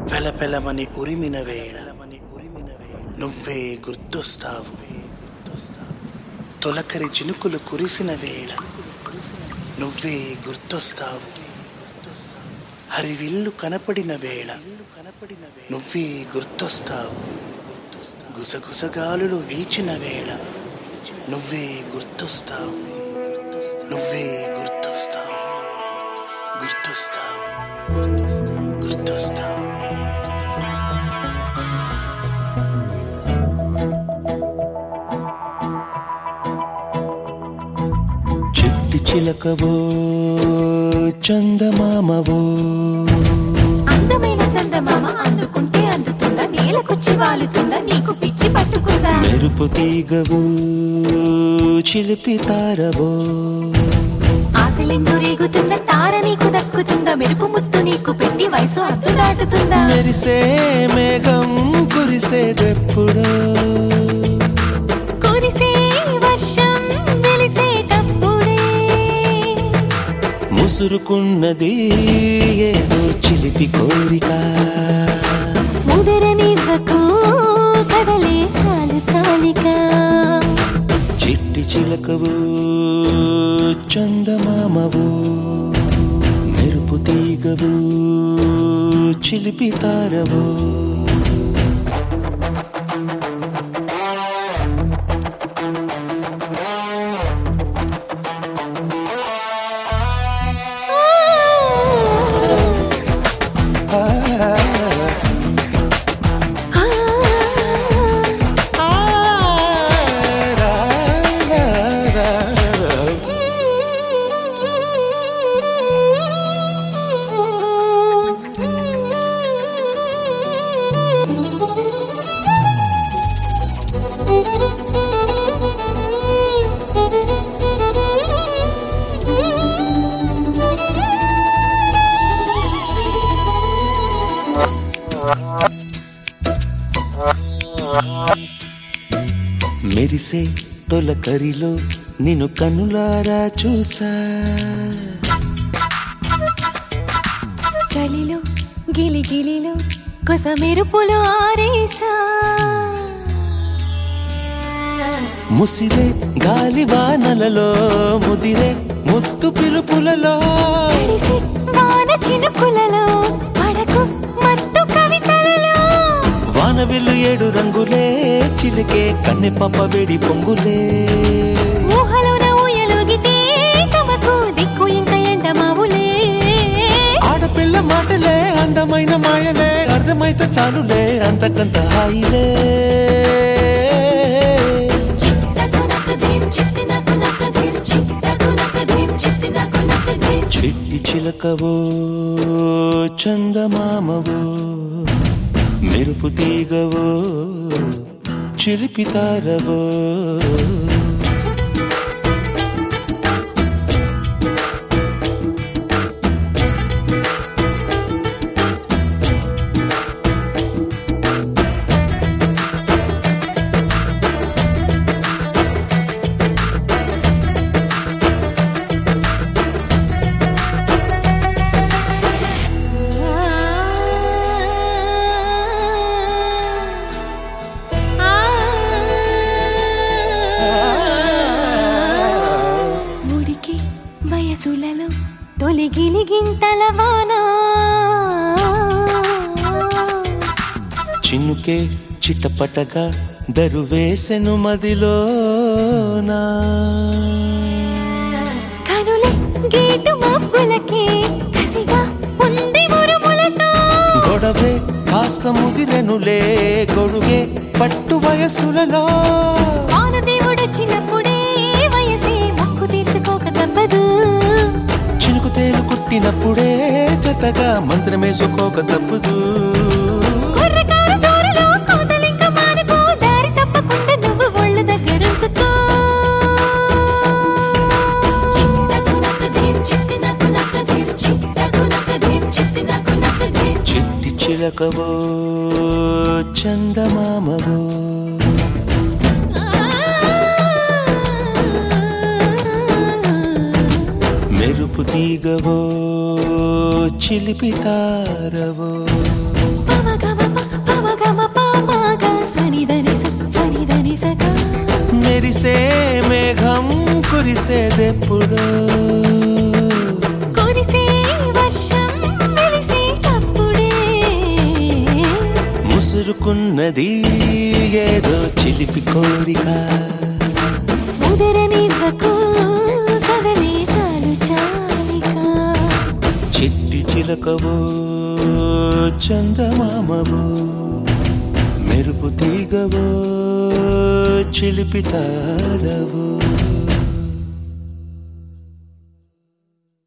పెలపెలమని ఉరిమిన వేళ నువ్వే గుర్తొస్తావు తొలకరి చినుకులు కురిసిన వేళ నువ్వే గుర్తొస్తావు హరివిల్లు కనపడిన వేళ నువ్వే గుర్తొస్తావు గుసగుసగాలులు వీచిన వేళ నువ్వే గుర్తొస్తావు నువ్వే గుర్తొస్తావు గుర్తొస్తావు గుర్తొస్తావు చిట్టి చిలకవో చందమామవో అందమైన చందమామ అందుకుంటే అందుతుందా నేలకొచ్చి వాలుతుందా నీకు పిచ్చి పట్టుకుందా మెరుపు తీగవో చిలిపి తారవో ఆశలెందు రేగుతున్న తార నీకు దక్కుతుందా మెరుపు ముత్తు నీకు పెట్టి వయసు అద్దు దాటుతుందా మెరిసే మేఘం కురిసేదెప్పుడో కురిసే వర్షం వెలిసేటప్పుడే ముసురుకున్నది ఏదో చిలిపి కోరిక ముదరనివ్వకు కదలే చాలు చాలిక చిట్టి చిలకవు చందమామవు మెరుపు తీగవు చిలిపి తారవు మెరిసే తొలకరిలో నిన్ను కన్నులారా చూసా చలిలో గిలి గిలిలో కొస మెరుపులు ఆరేశా ముసిరే గాలి వానలలో ముదిరే ముత్తు పిలుపులలో తడిసి వాన చినుకులలో పడకు మత్తు కవితలలో వానవిల్లు ఏడు రంగులే చిలికే కన్నె పప్ప వేడి పొంగులే ఊహలోన ఊయలుగితే తమకు దిక్కు ఇంక ఎండ మావులే ఆడపిల్ల మాటలే అందమైన మాయలే అర్థమైతే చాలులే అంతకంత హాయిలే చిట్టకు నకదేం చిత్తి నకు నకదేం చిట్టకు నకదేం చిత్తి నకు నకదేం చిట్టి చిలకవో చందమామవో మెరుపు తీగవో చిలిపి తారవో ముడికి వయసులలో తొలి గిలిగింతల వాన చిన్నుకే చిట్టపటగా దరువేసెను మదిలోనా కనులే గేటు మబ్బులకే కసిగా ఉంది మురుములతో గొడవే కాస్త ముదిరెనులే గొడుగే పట్టు వయసులలో వానదేవుడొచ్చినప్పుడే వయసే మొక్కు తీర్చుకోక తప్పదు చినుకు తేలు కుట్టినప్పుడే జతగా మంత్రమేసుకోక తప్పుదు కుర్రకారు జోరులో కోతలింక మానుకో దారి తప్పకుండా నువ్వు ఒళ్ళు దగ్గరుంచుకో చిట్టకు నకదేం చిత్తి నకు నకదేం చిట్టకు నకదేం చిత్తి నకు నకదేం చిట్టి చిలకవో చందమామవో మెరుపు తీగవో చిలిపి తారవో పవ గమ పామాగ సనిదని స సనిదని సగా మెరిసే మేఘం కురిసేదెప్పుడు కురిసే వర్షం వెలిసేటప్పుడే ముసురుకున్నది ఏదో చిలిపి కోరిక ముదరనివ్వకు కదలే చాలు చాలిక చిట్టి చిలకవో చందమామవో మెరుపు తీగవో చిలిపి తారవో